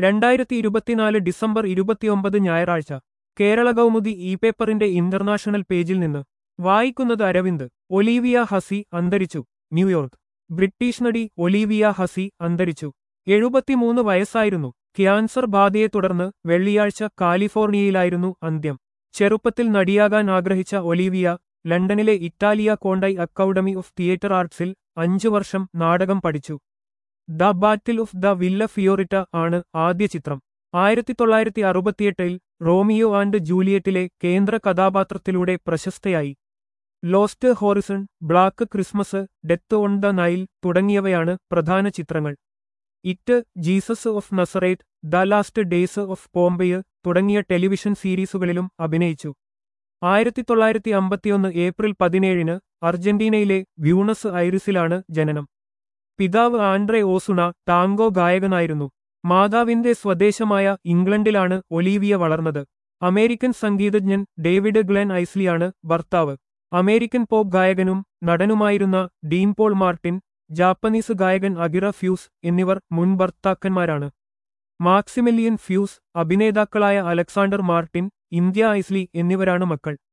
രണ്ടായിരത്തി ഇരുപത്തിനാല് ഡിസംബർ ഇരുപത്തിയൊമ്പത് ഞായറാഴ്ച കേരള കൗമുദി ഇ പേപ്പറിന്റെ ഇന്റർനാഷണൽ പേജിൽ നിന്ന് വായിക്കുന്നത് അരവിന്ദ് ഒലീവിയ ഹസി അന്തരിച്ചു ന്യൂയോർക്ക് ബ്രിട്ടീഷ് നടി ഒലീവിയ ഹസി അന്തരിച്ചു എഴുപത്തിമൂന്ന് വയസ്സായിരുന്നു ക്യാൻസർ ബാധയെ തുടർന്ന് വെള്ളിയാഴ്ച കാലിഫോർണിയയിലായിരുന്നു അന്ത്യം ചെറുപ്പത്തിൽ നടിയാകാൻ ആഗ്രഹിച്ച ഒലീവിയ ലണ്ടനിലെ Italia Conti academy of theatre ആർട്സിൽ അഞ്ചു വർഷം നാടകം പഠിച്ചു the battle of the Villa Fiorita ആണ് ആദ്യ ചിത്രം ആയിരത്തി തൊള്ളായിരത്തി അറുപത്തിയെട്ടിൽ റോമിയോ ആൻഡ് ജൂലിയറ്റിലെ കേന്ദ്ര കഥാപാത്രത്തിലൂടെ പ്രശസ്തയായി Lost Horizon Black Christmas Death on the Nile തുടങ്ങിയവയാണ് പ്രധാന ചിത്രങ്ങൾ ഇറ്റ് Jesus of Nazareth the Last Days of Pompeii തുടങ്ങിയ ടെലിവിഷൻ സീരീസുകളിലും അഭിനയിച്ചു ആയിരത്തി തൊള്ളായിരത്തി അമ്പത്തിയൊന്ന് ഏപ്രിൽ പതിനേഴിന് അർജന്റീനയിലെ വ്യൂണസ് ഐറിസിലാണ് ജനനം പിതാവ് ആൻഡ്രെ ഓസുണ ടാങ്കോ ഗായകനായിരുന്നു മാതാവിന്റെ സ്വദേശമായ ഇംഗ്ലണ്ടിലാണ് ഒലീവിയ വളർന്നത് അമേരിക്കൻ സംഗീതജ്ഞൻ ഡേവിഡ് ഗ്ലെൻ ഐസ്ലിയാണ് ഭർത്താവ് അമേരിക്കൻ പോപ്പ് ഗായകനും നടനുമായിരുന്ന ഡീൻ പോൾ മാർട്ടിൻ ജാപ്പനീസ് ഗായകൻ അഗിറ ഫ്യൂസ് എന്നിവർ മുൻ ഭർത്താക്കന്മാരാണ് മാക്സിമിലിയൻ ഫ്യൂസ് അഭിനേതാക്കളായ അലക്സാണ്ടർ മാർട്ടിൻ ഇന്ത്യ ഐസ്ലി എന്നിവരാണ് മക്കൾ